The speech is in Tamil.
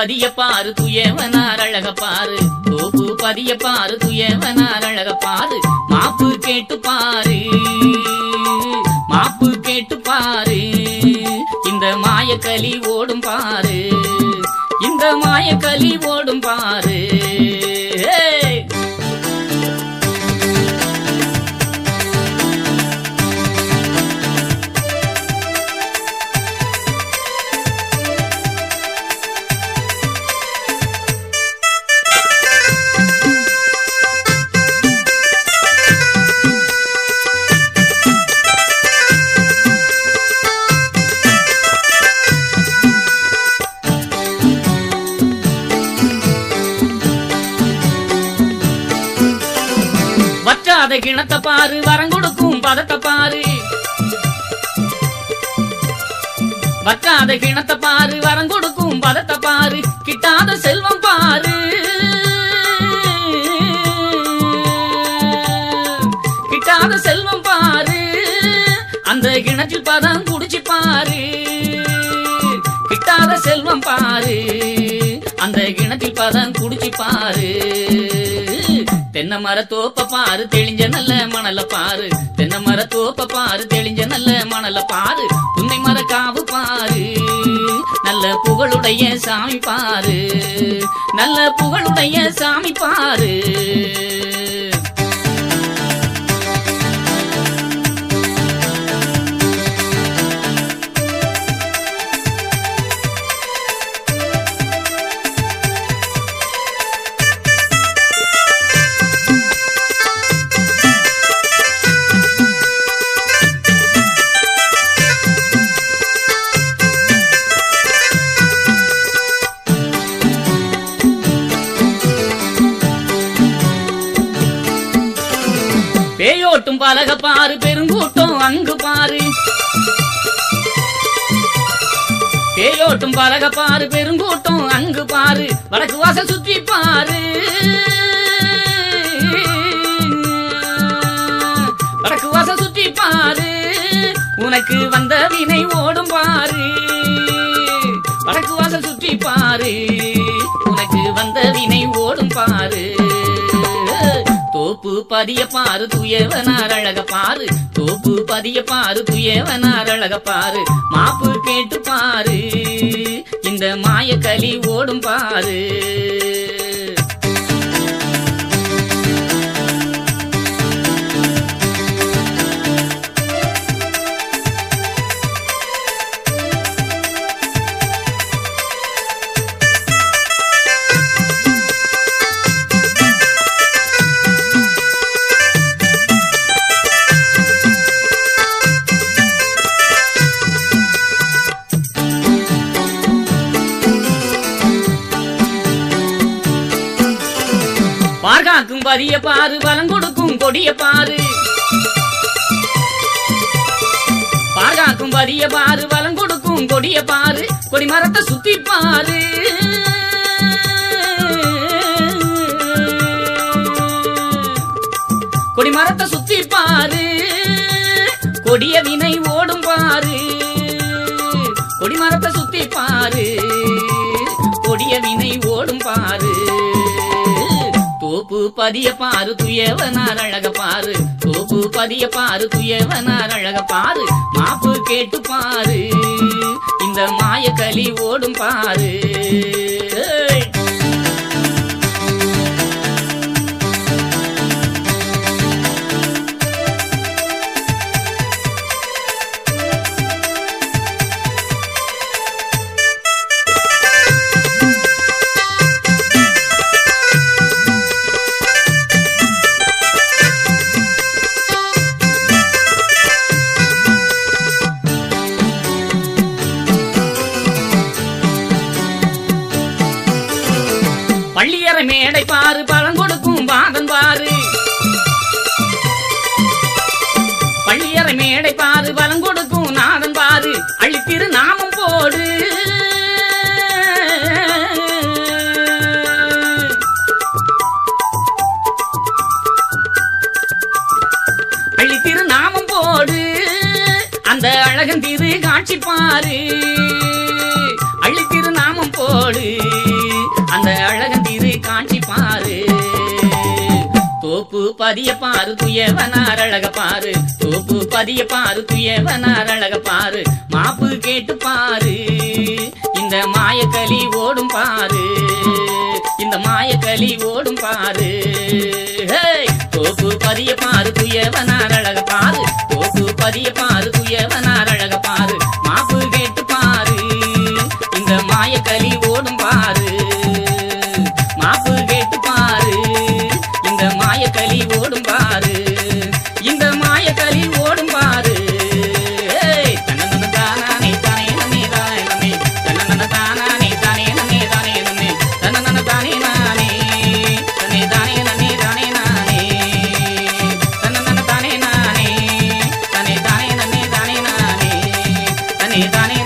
பதிய பாரு துயவனார் அழக பாரு தோப்பு பதிய பாரு துயவனார் அழக பாரு மாப்பு கேட்டு பாரு மாப்பு கேட்டு பாரு இந்த மாயக்களி ஓடும் பாரு இந்த மாயக்களி ஓடும் பாரு ஏய்! வற்றாத கிணத்த பாரு வரங்கொடுக்கும் பதத்தை பாரு வற்றாத கிணத்த பாரு வரங்கொடுக்கும் பதத்தை பாரு கிட்டாத செல்வம் பாரு கிட்டாத செல்வம் பாரு அந்த கிணற்றில் பதம் குடிச்சு பாரு கிட்டாத செல்வம் பாரு அந்த கிணற்றில் பதம் குடிச்சு பாரு தென்னை மர தோப்ப பாரு தெளிஞ்ச நல்ல மணல பாரு தென்னை மர தோப்ப பாரு தெளிஞ்ச நல்ல மணல பாரு புன்னை மர காவு பாரு நல்ல புகழுடைய சாமி பாரு நல்ல புகழுடைய சாமி பாரு பேயோட்டும் பலக பாரு பெருங்கூட்டம் அங்கு பாரு பேயோட்டும் பலக பாரு பெருங்கூட்டம் அங்கு பாரு வடக்கு வாசல் சுற்றி பாரு வடக்கு வாசல் சுற்றி பாரு உனக்கு வந்த வினை ஓடும் பாரு வடக்கு வாசல் சுற்றி பாரு உனக்கு வந்த வினை ஓடும் பாரு தோப்பு பதிய பாரு துயவனார் அழக பாரு தோப்பு பதிய பாரு துயவனார் அழக பாரு மாப்பு கேட்டு பாரு இந்த மாயக்களி ஓடும் பாரு பார்காக்கும் பதிய பாரு பலம் கொடுக்கும் கொடிய பாரு பார்காக்கும் பதிய பாரு பலம் கொடுக்கும் கொடிய பாரு கொடி மரத்தை சுத்தி பாரு கொடி மரத்தை சுத்தி பாரு கொடிய வினை ஓடும் பாரு கொடி மரத்தை சுத்தி பாரு கொடிய வினை ஓடும் பாரு தோப்பு பதிய பாரு துயவனார் அழக பாரு தோப்பு பதிய பாரு துயவனார் அழக பாரு மாப்பு கேட்டு பாரு இந்த மாயக்களி ஓடும் பாரு ஏய்! பள்ளியறை மேடை பாரு பழம் கொடுக்கும் பாதன் பாரு பள்ளியறை மேடை பாரு பலம் கொடுக்கும் நாதன் பாரு அழித்திரு நாமம் போடு அழித்திரு நாமம் போடு அந்த அழகன் திரு காட்சி பாரு அழித்திரு நாமம் போடு தோப்பு பதிய பாரு துயவனார் அழக பாரு தோப்பு பதிய பாரு துயவனார் அழக பாரு மாப்பு கேட்டு பாரு இந்த மாயக்களி ஓடும் பாரு இந்த மாயக்களி ஓடும் பாரு ஹேய்! தோப்பு பதிய பாரு துயவனார் அழக பாரு தோப்பு பதிய பாரு துயவனார் அழக பாரு மாப்பு கேட்டு பாரு இந்த மாயக்களி ஓடும் பாரு மாப்பு கேட்டு பாரு இந்த மாயக்களி ஓடும் பாரு இந்த மாயக்களி ஓடும் பாரு ஏய், தன்னன்னன தானானே தானே நன்னே தானே நன்னே. தன்னன்னன தானானே தானே நன்னே தானே நன்னே. தன்னன்னன தானே நானே. தன்னே தானே நன்னே தானே நானே. தன்னன்னன தானே நானே. தன்னே தானே நன்னே தானே நானே. தன்னே தானே